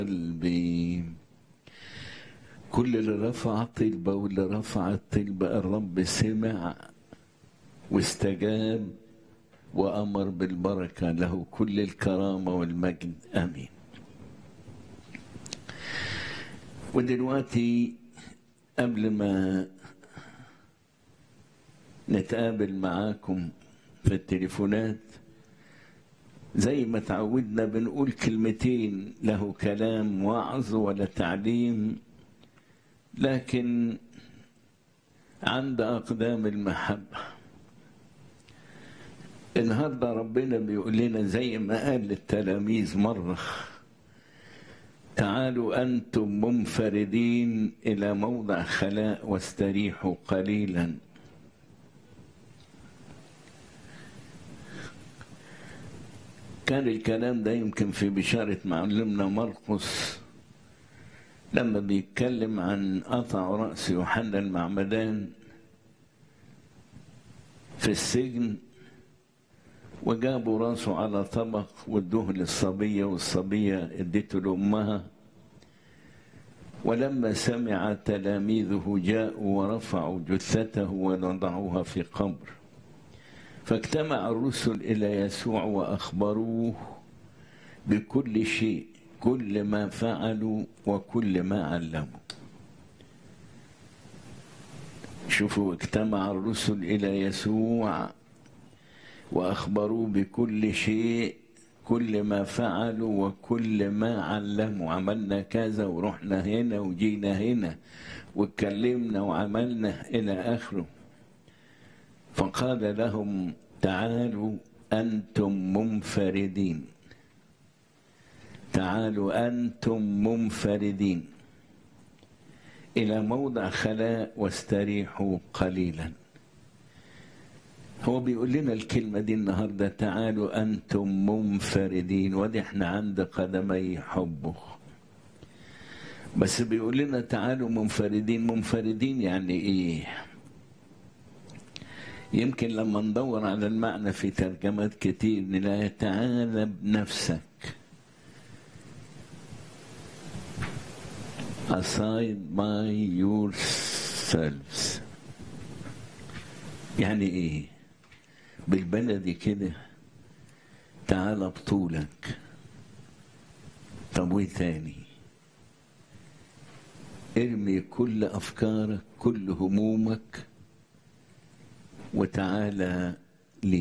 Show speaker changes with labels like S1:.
S1: قلبي كل اللي رفع طلبة واللي رفع الطلبة الرب سمع واستجاب وأمر بالبركة له كل الكرامة والمجد آمين ودلوقتي قبل ما نتقابل معاكم في التليفونات زي ما تعودنا بنقول كلمتين له كلام وعظ ولا تعليم لكن عند أقدام المحبة النهارده ربنا بيقول لنا زي ما قال للتلاميذ مرة تعالوا أنتم منفردين إلى موضع خلاء واستريحوا قليلا كان الكلام ده يمكن في بشارة معلمنا مرقس لما بيتكلم عن قطع رأس يوحنا المعمدان في السجن وجابوا راسه على طبق وادوه للصبية والصبية اديته لأمها ولما سمع تلاميذه جاءوا ورفعوا جثته ووضعوها في قبر فاجتمع الرسل إلى يسوع وأخبروه بكل شيء كل ما فعلوا وكل ما علموا شوفوا اجتمع الرسل إلى يسوع وأخبروه بكل شيء كل ما فعلوا وكل ما علموا عملنا كذا ورحنا هنا وجينا هنا واتكلمنا وعملنا إلى آخره فقال لهم تعالوا أنتم منفردين تعالوا أنتم منفردين إلى موضع خلاء واستريحوا قليلا هو بيقول لنا الكلمة دي النهاردة تعالوا أنتم منفردين ودي احنا عند قدمي حبه بس بيقول لنا تعالوا منفردين منفردين يعني ايه يمكن لما ندور على المعنى في ترجمات كتير نلاقي تعالى بنفسك aside by yourselves يعني ايه بالبلدي كده تعالى بطولك طب وايه تاني ارمي كل افكارك كل همومك وتعالى